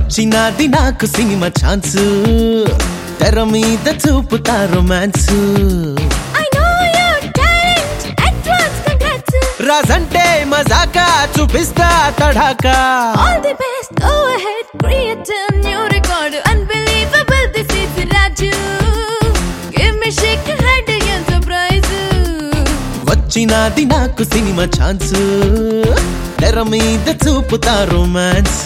వచ్చినది నాకు cinema chance తెర మీద చూపుతా romance I know your talent. Advance congrats. రాజంటే మజాకా చూపిస్తా తడాకా All the best. Go ahead. Create a new record. Unbelievable. This is Raju. Give me shake your head and surprise. వచ్చినది నాకు సినిమా ఛాన్స్ తెర మీద చూపుతా రొమాన్స్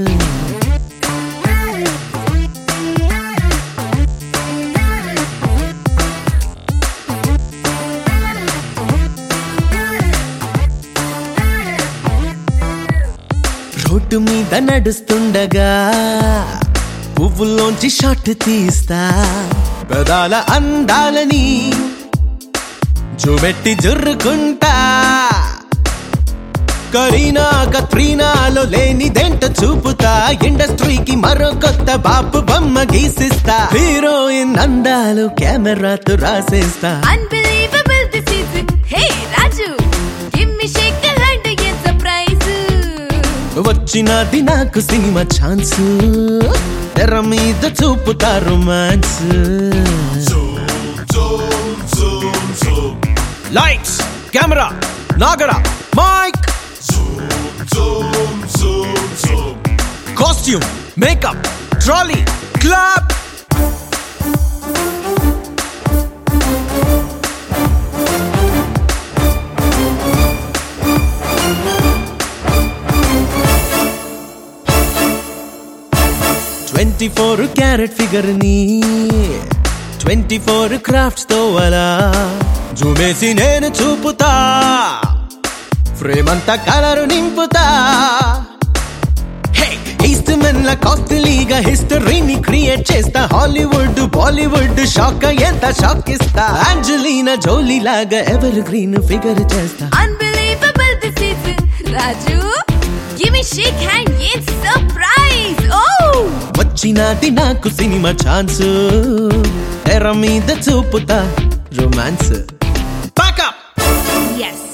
రోడ్డు మీద నడుస్తుండగా పువ్వుల్లోంచి షాట్ తీస్తా పెదాల అందాలని చూపెట్టి జుర్రుకుంటా కరీనా కత్రీనాలో లేనిదెంట చూపుతా ఇండస్ట్రీకి మరో కొత్త బాపు బొమ్మ గీసిస్తా హీరోయిన్ అందాలు కెమెరాతో రాసేస్తా Unbelievable. This is Hey Raju. Give me shake your head and surprise. వచ్చినది నాకు సినిమా ఛాన్స్ తెర మీద చూపుతా romance lights camera Nagra mic costume makeup trolley clap twenty four carat figure ని ట్వంటీ ఫోర్ క్రాఫ్ట్స్ తో అలా జూమేసి నేను చూపుతా ఫ్రేమ్ అంతా కలరు నింపుతా ఈస్ట్మెన్ ల కాస్ట్లీగా హిస్టరీని క్రియేట్ చేస్తా హాలీవుడ్ బాలీవుడ్ షాక్ ఎంత షాక్ ఇస్తా అంజలీనా జోలీ లాగా ఎవర్ గ్రీన్ ఫిగర్ చేస్తా Unbelievable. This is Raju. Give me shake hand and surprise. Oh. వచ్చినది నాకు సినిమా ఛాన్స్ తెర మీద చూపుతా రొమాన్స్ Back up! Yes.